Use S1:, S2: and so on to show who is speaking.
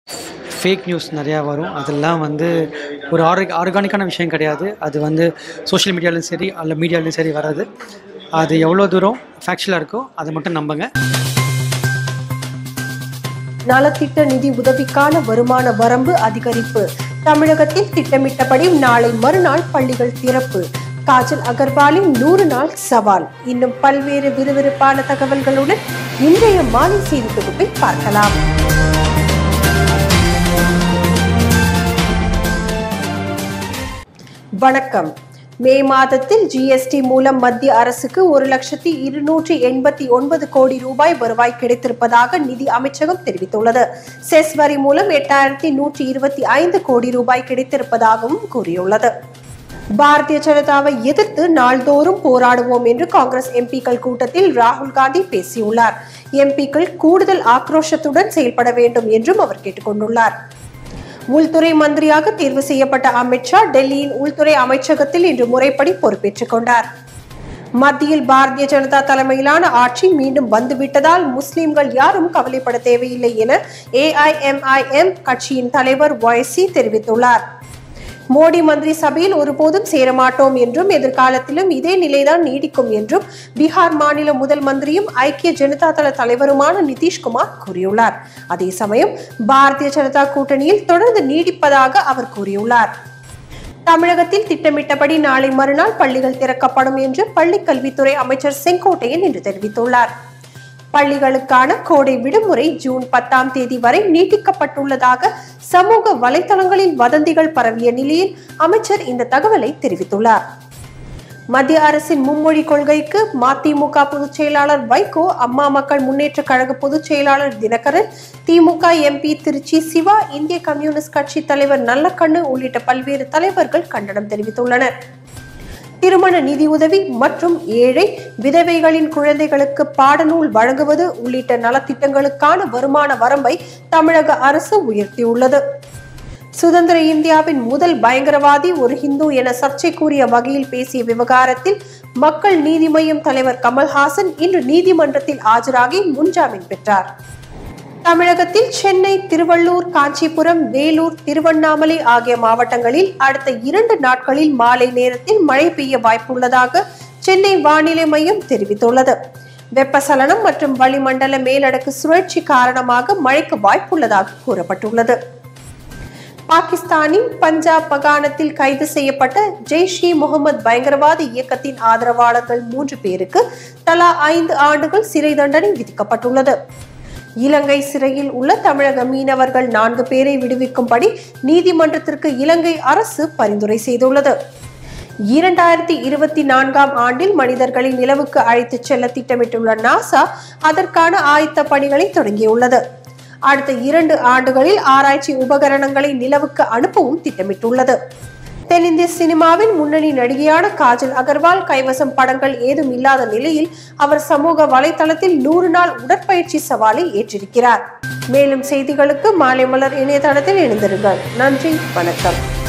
S1: fake news நிறையா வரும் அதெல்லாம் வந்து ஒரு ஆர்க ஆர்கானிக்கான விஷயம் கிடையாது அது வந்து சோஷியல் மீடியாலையும் சரி அல்ல மீடியாலையும் சரி வராது அது எவ்வளோ தூரம் ஃபேக்சுவலாக இருக்கோ அதை மட்டும் நம்புங்க
S2: நலத்திட்ட நிதி உதவிக்கான வருமான வரம்பு அதிகரிப்பு தமிழகத்தில் திட்டமிட்டபடி நாளை மறுநாள் பள்ளிகள் திறப்பு காஜல் அகர்வாலின் நூறு நாள் சவால் இன்னும் பல்வேறு விறுவிறுப்பான தகவல்களுடன் இன்றைய மாலை செய்தி தொகுப்பை பார்க்கலாம் வணக்கம் மே மாதத்தில் ஜிஎஸ்டி மூலம் மத்திய அரசுக்கு ஒரு லட்சத்தி இருநூற்றி எண்பத்தி ஒன்பது கோடி ரூபாய் வருவாய் கிடைத்திருப்பதாக நிதி அமைச்சகம் தெரிவித்துள்ளது செஸ் வரி மூலம் எட்டாயிரத்தி நூற்றி இருபத்தி ஐந்து கோடி ரூபாய் கிடைத்திருப்பதாகவும் கூறியுள்ளது பாரதிய ஜனதாவை எதிர்த்து நாள்தோறும் போராடுவோம் என்று காங்கிரஸ் எம்பிக்கள் கூட்டத்தில் ராகுல் காந்தி பேசியுள்ளார் எம்பிக்கள் கூடுதல் ஆக்ரோஷத்துடன் செயல்பட வேண்டும் என்றும் அவர் கேட்டுக்கொண்டுள்ளார் உள்துறை மந்திரியாக தேர்வு செய்யப்பட்ட அமித்ஷா டெல்லியின் உள்துறை அமைச்சகத்தில் இன்று முறைப்படி பொறுப்பேற்றுக் கொண்டார் மத்தியில் பாரதிய ஜனதா தலைமையிலான ஆட்சி மீண்டும் வந்துவிட்டதால் முஸ்லிம்கள் யாரும் கவலைப்பட தேவையில்லை என ஏஐஎம்ஐஎம் கட்சியின் தலைவர் ஒய்சி தெரிவித்துள்ளார் மோடி மந்திரி சபையில் ஒருபோதும் சேரமாட்டோம் என்றும் எதிர்காலத்திலும் இதே நிலைதான் நீடிக்கும் என்றும் பீகார் மாநில முதல் மந்திரியும் ஐக்கிய ஜனதா தள தலைவருமான நிதிஷ்குமார் கூறியுள்ளார் அதே சமயம் பாரதிய ஜனதா கூட்டணியில் தொடர்ந்து நீடிப்பதாக அவர் கூறியுள்ளார் தமிழகத்தில் திட்டமிட்டபடி நாளை மறுநாள் பள்ளிகள் திறக்கப்படும் என்று பள்ளிக் கல்வித்துறை அமைச்சர் செங்கோட்டையன் இன்று தெரிவித்துள்ளார் பள்ளிகளுக்கான கோடை விடுமுறை ஜூன் பத்தாம் தேதி வரை நீட்டிக்கப்பட்டுள்ளதாக சமூக வலைதளங்களில் வதந்திகள் பரவிய நிலையில் அமைச்சர் இந்த தகவலை தெரிவித்துள்ளார் மத்திய அரசின் மும்மொழி கொள்கைக்கு மதிமுக பொதுச் செயலாளர் வைகோ அம்மா மக்கள் முன்னேற்ற கழக பொதுச் செயலாளர் தினகரன் திமுக எம்பி திருச்சி சிவா இந்திய கம்யூனிஸ்ட் கட்சி தலைவர் நல்லக்கண்ணு உள்ளிட்ட பல்வேறு தலைவர்கள் கண்டனம் தெரிவித்துள்ளனர் திருமண நிதியுதவி மற்றும் ஏழை விதவைகளின் குழந்தைகளுக்கு பாடநூல் வழங்குவது உள்ளிட்ட நலத்திட்டங்களுக்கான வருமான வரம்பை தமிழக அரசு உயர்த்தியுள்ளது சுதந்திர இந்தியாவின் முதல் பயங்கரவாதி ஒரு ஹிந்து என சர்ச்சைக்குரிய வகையில் பேசிய விவகாரத்தில் மக்கள் நீதி மய்யம் தலைவர் கமல்ஹாசன் இன்று நீதிமன்றத்தில் ஆஜராகி முன்ஜாமீன் பெற்றார் தமிழகத்தில் சென்னை திருவள்ளூர் காஞ்சிபுரம் வேலூர் திருவண்ணாமலை ஆகிய மாவட்டங்களில் அடுத்த இரண்டு நாட்களில் மாலை நேரத்தில் மழை பெய்ய வாய்ப்புள்ளதாக சென்னை வானிலை மையம் தெரிவித்துள்ளது வெப்பசலனம் மற்றும் வளிமண்டல மேலடுக்கு சுழற்சி காரணமாக மழைக்கு வாய்ப்புள்ளதாக கூறப்பட்டுள்ளது பாகிஸ்தானின் பஞ்சாப் மாகாணத்தில் கைது செய்யப்பட்ட ஜெய்ஷ் இ முகமது பயங்கரவாத இயக்கத்தின் ஆதரவாளர்கள் மூன்று பேருக்கு தலா ஐந்து ஆண்டுகள் சிறை தண்டனை விதிக்கப்பட்டுள்ளது இலங்கை சிறையில் உள்ள தமிழக மீனவர்கள் நான்கு பேரை விடுவிக்கும்படி நீதிமன்றத்திற்கு இலங்கை அரசு பரிந்துரை செய்துள்ளது இரண்டாயிரத்தி இருபத்தி நான்காம் ஆண்டில் மனிதர்களை நிலவுக்கு அழைத்துச் செல்ல திட்டமிட்டுள்ள நாசா அதற்கான ஆயத்த பணிகளை தொடங்கியுள்ளது அடுத்த இரண்டு ஆண்டுகளில் ஆராய்ச்சி உபகரணங்களை நிலவுக்கு அனுப்பவும் திட்டமிட்டுள்ளது தென்னிந்திய சினிமாவின் முன்னணி நடிகையான காஜல் அகர்வால் கைவசம் படங்கள் ஏதும் இல்லாத நிலையில் அவர் சமூக வலைதளத்தில் நூறு நாள் உடற்பயிற்சி சவாலை ஏற்றிருக்கிறார் மேலும் செய்திகளுக்கு மாலை மலர் இணையதளத்தில் இணைந்திருங்கள் நன்றி வணக்கம்